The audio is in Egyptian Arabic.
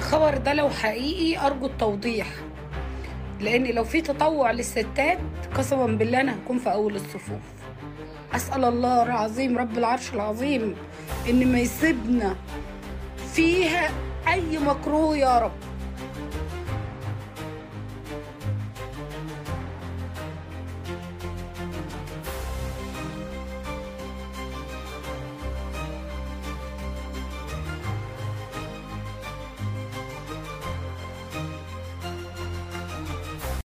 الخبر ده لو حقيقي ارجو التوضيح لان لو في تطوع للستات قسما بالله انا هكون في اول الصفوف اسال الله العظيم رب العرش العظيم ان ما يسيبنا فيها اي مكروه يا رب